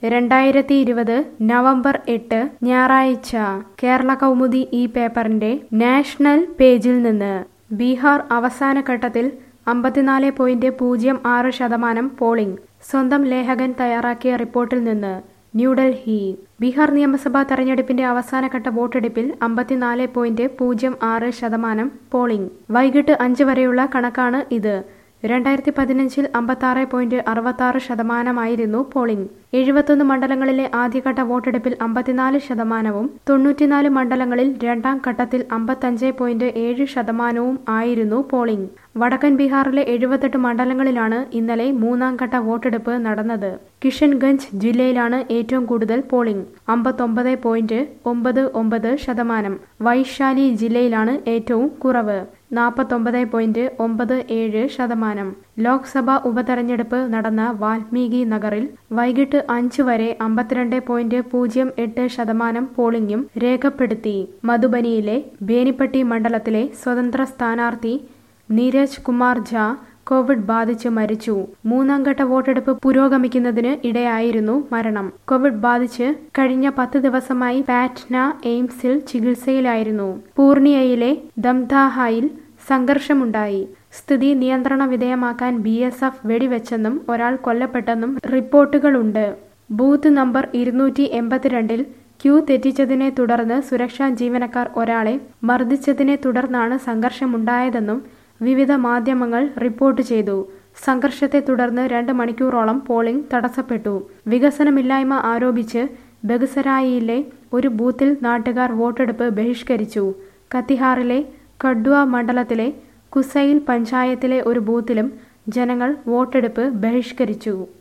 രണ്ടായിരത്തി ഇരുപത് നവംബർ എട്ട് ഞായറാഴ്ച കേരള കൗമുദി ഈ പേപ്പറിന്റെ നാഷണൽ പേജിൽ നിന്ന് ബീഹാർ അവസാന ഘട്ടത്തിൽ അമ്പത്തിനാല് പോയിന്റ് പൂജ്യം ആറ് ശതമാനം പോളിംഗ് സ്വന്തം ലേഖകൻ തയ്യാറാക്കിയ റിപ്പോർട്ടിൽ നിന്ന് ന്യൂഡൽഹി ബീഹാർ നിയമസഭാ തെരഞ്ഞെടുപ്പിന്റെ അവസാനഘട്ട വോട്ടെടുപ്പിൽ അമ്പത്തിനാല് പോയിന്റ് പൂജ്യം ആറ് ശതമാനം പോളിംഗ് വൈകിട്ട് അഞ്ച് വരെയുള്ള കണക്കാണ് ഇത് രണ്ടായിരത്തി പതിനഞ്ചിൽ അമ്പത്താറ് പോയിന്റ് അറുപത്താറ് ശതമാനമായിരുന്നു പോളിംഗ് എഴുപത്തൊന്ന് മണ്ഡലങ്ങളിലെ ആദ്യഘട്ട വോട്ടെടുപ്പിൽ അമ്പത്തിനാല് ശതമാനവും തൊണ്ണൂറ്റിനാല് മണ്ഡലങ്ങളിൽ രണ്ടാം ഘട്ടത്തിൽ അമ്പത്തഞ്ച് പോയിന്റ് ഏഴ് ശതമാനവും ആയിരുന്നു പോളിംഗ് വടക്കൻ ബീഹാറിലെ എഴുപത്തെട്ട് മണ്ഡലങ്ങളിലാണ് ഇന്നലെ മൂന്നാം ഘട്ട വോട്ടെടുപ്പ് നടന്നത് കിഷൻഗഞ്ച് ജില്ലയിലാണ് ഏറ്റവും കൂടുതൽ പോളിംഗ് അമ്പത്തൊമ്പത് പോയിന്റ് ഒമ്പത് ഒമ്പത് ശതമാനം വൈശാലി ജില്ലയിലാണ് ഏറ്റവും കുറവ് നാൽപ്പത്തൊമ്പത് പോയിന്റ് ഒമ്പത് ഏഴ് ശതമാനം ലോക്സഭാ ഉപതെരഞ്ഞെടുപ്പ് നടന്ന വാൽമീകി നഗറിൽ വൈകിട്ട് അഞ്ച് വരെ അമ്പത്തിരണ്ട് പോയിന്റ് പൂജ്യം എട്ട് ശതമാനം പോളിംഗും രേഖപ്പെടുത്തി മധുബനിയിലെ ബേനിപ്പട്ടി മണ്ഡലത്തിലെ സ്വതന്ത്ര സ്ഥാനാർത്ഥി നീരജ് കുമാർ ഝാ കോവിഡ് ബാധിച്ച് മരിച്ചു മൂന്നാം ഘട്ട വോട്ടെടുപ്പ് പുരോഗമിക്കുന്നതിന് ഇടയായിരുന്നു മരണം കോവിഡ് ബാധിച്ച് കഴിഞ്ഞ പത്ത് ദിവസമായി പാറ്റ്ന എയിംസിൽ ചികിത്സയിലായിരുന്നു പൂർണിയയിലെ ദംദാഹായിൽ സംഘർഷമുണ്ടായി സ്ഥിതി നിയന്ത്രണ വിധേയമാക്കാൻ ബി എസ് എഫ് വെടിവെച്ചെന്നും ഒരാൾ കൊല്ലപ്പെട്ടെന്നും റിപ്പോർട്ടുകളുണ്ട് ബൂത്ത് നമ്പർ ഇരുന്നൂറ്റി എൺപത്തിരണ്ടിൽ ക്യൂ തെറ്റിച്ചതിനെ തുടർന്ന് സുരക്ഷാ ജീവനക്കാർ ഒരാളെ മർദ്ദിച്ചതിനെ തുടർന്നാണ് സംഘർഷമുണ്ടായതെന്നും വിവിധ മാധ്യമങ്ങൾ റിപ്പോർട്ട് ചെയ്തു സംഘർഷത്തെ തുടർന്ന് രണ്ട് മണിക്കൂറോളം പോളിംഗ് തടസ്സപ്പെട്ടു വികസനമില്ലായ്മ ആരോപിച്ച് ബെഗുസരായിയിലെ ഒരു ബൂത്തിൽ നാട്ടുകാർ വോട്ടെടുപ്പ് ബഹിഷ്കരിച്ചു കത്തിഹാറിലെ കഡ്വ മണ്ഡലത്തിലെ കുസൈൽ പഞ്ചായത്തിലെ ഒരു ബൂത്തിലും ജനങ്ങൾ വോട്ടെടുപ്പ് ബഹിഷ്കരിച്ചു